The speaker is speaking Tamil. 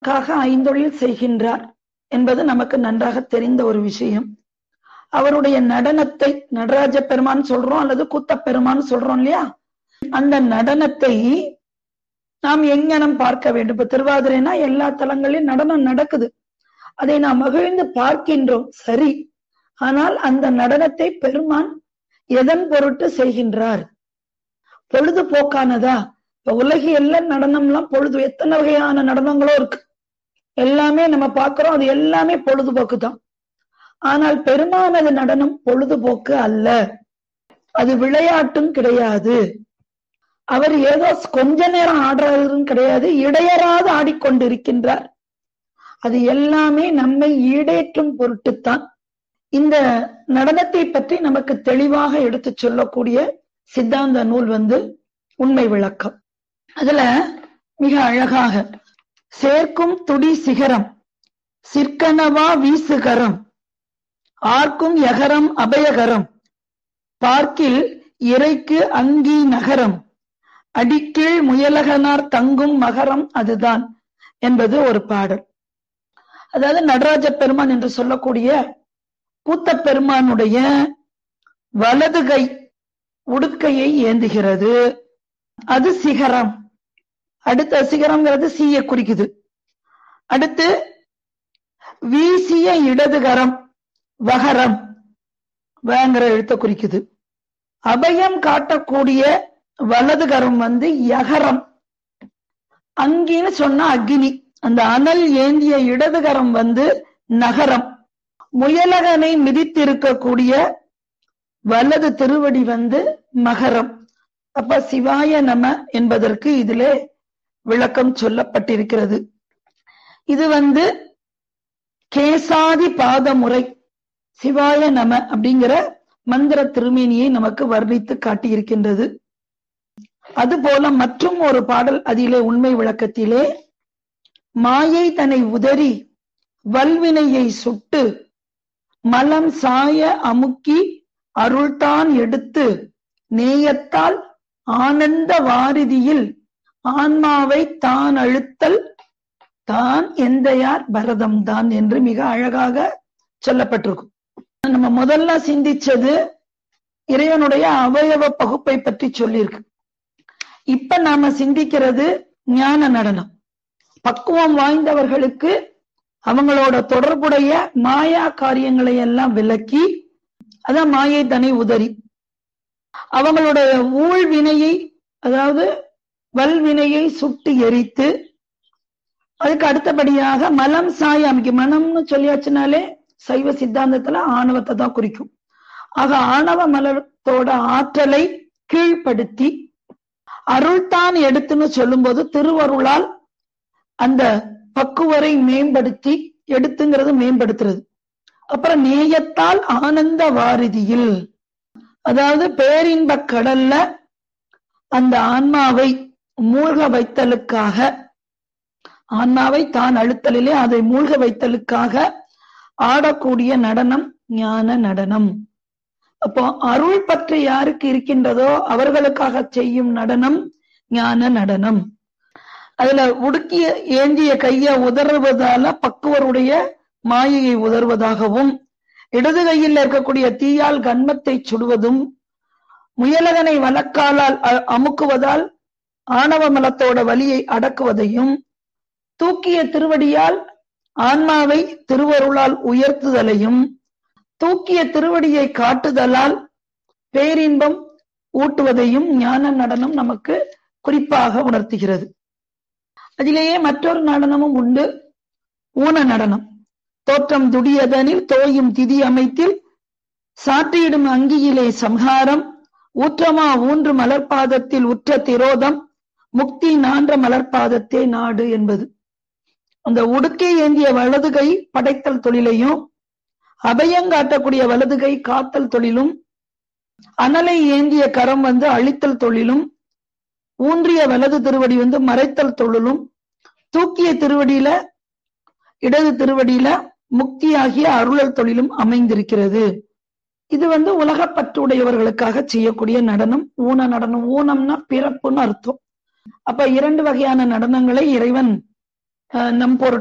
காக ஐந்தொழில் செய்கின்றார் என்பது நமக்கு நன்றாக தெரிந்த ஒரு விஷயம் அவருடைய நடனத்தை நடராஜ பெருமான் சொல்றோம் அல்லது கூத்த பெருமான் சொல்றோம் இல்லையா அந்த நடனத்தை நாம் எங்கனம் பார்க்க வேண்டும் இப்ப திருவாதிரைனா எல்லா தலங்களிலும் நடனம் நடக்குது அதை நாம் மகிழ்ந்து பார்க்கின்றோம் சரி ஆனால் அந்த நடனத்தை பெருமான் எதன் பொருட்டு செய்கின்றார் பொழுதுபோக்கானதா இப்ப உலகியல்ல நடனம்லாம் பொழுது எத்தனை வகையான நடனங்களோ இருக்கு எல்லாமே நம்ம பார்க்கிறோம் அது எல்லாமே பொழுதுபோக்கு தான் ஆனால் பெருமானது நடனம் பொழுதுபோக்கு அல்ல அது விளையாட்டும் கிடையாது அவர் ஏதோ கொஞ்ச நேரம் ஆடுறதும் கிடையாது இடையராது ஆடிக்கொண்டிருக்கின்றார் அது எல்லாமே நம்மை ஈடேற்றும் பொருட்டுத்தான் இந்த நடனத்தை பற்றி நமக்கு தெளிவாக எடுத்து சொல்லக்கூடிய சித்தாந்த நூல் வந்து உண்மை விளக்கம் அதுல மிக அழகாக சேர்க்கும் துடி சிகரம் சிற்கனவா வீசுகரம் ஆர்க்கும் யகரம் அபயகரம் பார்க்கில் இறைக்கு அங்கி நகரம் அடிக்கீழ் முயலகனார் தங்கும் மகரம் அதுதான் என்பது ஒரு பாடல் அதாவது நடராஜ பெருமான் என்று சொல்லக்கூடிய கூத்த பெருமானுடைய வலது கை உடுக்கையை ஏந்துகிறது அது சிகரம் அடுத்த சிகரம்ங்கிறது சீய குறிக்குது அடுத்து வீசிய இடதுகரம் வகரம் வேங்கிற எழுத்த குறிக்குது அபயம் காட்டக்கூடிய வலதுகரம் வந்து யகரம் அங்கின்னு சொன்னா அக்னி அந்த அனல் ஏந்திய இடதுகரம் வந்து நகரம் முயலகனை மிதித்திருக்கக்கூடிய வலது திருவடி வந்து மகரம் அப்ப சிவாய நம என்பதற்கு இதிலே விளக்கம் சொல்லப்பட்டிருக்கிறது இது வந்து கேசாதி பாத முறை சிவாய நம அப்படிங்கிற மந்திர திருமேனியை நமக்கு வர்ணித்து காட்டியிருக்கின்றது அதுபோல மற்றும் ஒரு பாடல் அதிலே உண்மை விளக்கத்திலே மாயை தன்னை உதறி வல்வினையை சுட்டு மலம் சாய அமுக்கி அருள்தான் எடுத்து நேயத்தால் ஆனந்த வாரிதியில் ஆன்மாவை தான் அழுத்தல் தான் எந்தையார் பரதம் தான் என்று மிக அழகாக சொல்லப்பட்டிருக்கும் நம்ம முதல்ல சிந்திச்சது இறைவனுடைய அவயவ பகுப்பை பற்றி சொல்லியிருக்கு இப்ப நாம சிந்திக்கிறது ஞான நடனம் பக்குவம் வாய்ந்தவர்களுக்கு அவங்களோட தொடர்புடைய மாயா காரியங்களை எல்லாம் விலக்கி அதான் மாயை தனி உதறி அவங்களுடைய ஊழ் வினையை அதாவது வல்வினையை சுட்டு எரித்து அதுக்கு அடுத்தபடியாக மலம் சாய அமைக்கும் மனம்னு சொல்லியாச்சுனாலே சைவ சித்தாந்தத்துல ஆணவத்தை தான் குறிக்கும் ஆக ஆணவ மலத்தோட ஆற்றலை கீழ்ப்படுத்தி அருள்தான் எடுத்துன்னு சொல்லும்போது திருவருளால் அந்த பக்குவரை மேம்படுத்தி எடுத்துங்கிறது மேம்படுத்துறது அப்புறம் நேயத்தால் ஆனந்த வாரிதியில் அதாவது பேரின்ப கடல்ல அந்த ஆன்மாவை மூழ்க வைத்தலுக்காக ஆன்மாவை தான் அழுத்தலிலே அதை மூழ்க வைத்தலுக்காக ஆடக்கூடிய நடனம் ஞான நடனம் அப்போ அருள் பற்றி யாருக்கு இருக்கின்றதோ அவர்களுக்காக செய்யும் நடனம் ஞான நடனம் அதுல உடுக்கிய ஏந்திய கைய உதறுவதால பக்குவருடைய மாயையை உதர்வதாகவும் இடது கையில் இருக்கக்கூடிய தீயால் கன்மத்தை சுடுவதும் முயலகனை வழக்காலால் அமுக்குவதால் ஆணவ மலத்தோட வலியை அடக்குவதையும் தூக்கிய திருவடியால் ஆன்மாவை திருவருளால் உயர்த்துதலையும் தூக்கிய திருவடியை காட்டுதலால் பேரின்பம் ஊட்டுவதையும் ஞான நடனம் நமக்கு குறிப்பாக உணர்த்துகிறது அதிலேயே மற்றொரு நடனமும் உண்டு ஊன நடனம் தோற்றம் துடியதனில் தோயும் திதி அமைத்தில் சாற்றியிடும் அங்கியிலே சம்ஹாரம் ஊற்றமா ஊன்று மலர்பாதத்தில் உற்ற திரோதம் முக்தி நான்ற மலர்பாதத்தே நாடு என்பது அந்த உடுக்கை ஏந்திய வலது கை படைத்தல் தொழிலையும் அபயங்காட்டக்கூடிய வலது கை காத்தல் தொழிலும் அனலை ஏந்திய கரம் வந்து அழித்தல் தொழிலும் ஊன்றிய வலது திருவடி வந்து மறைத்தல் தொழிலும் தூக்கிய திருவடியில இடது திருவடியில முக்தியாகிய அருளல் தொழிலும் அமைந்திருக்கிறது இது வந்து உலகப்பற்றுடையவர்களுக்காக செய்யக்கூடிய நடனம் ஊன நடனம் ஊனம்னா பிறப்புன்னு அர்த்தம் அப்ப இரண்டு வகையான நடனங்களை இறைவன் அஹ், நம் பொருட்டு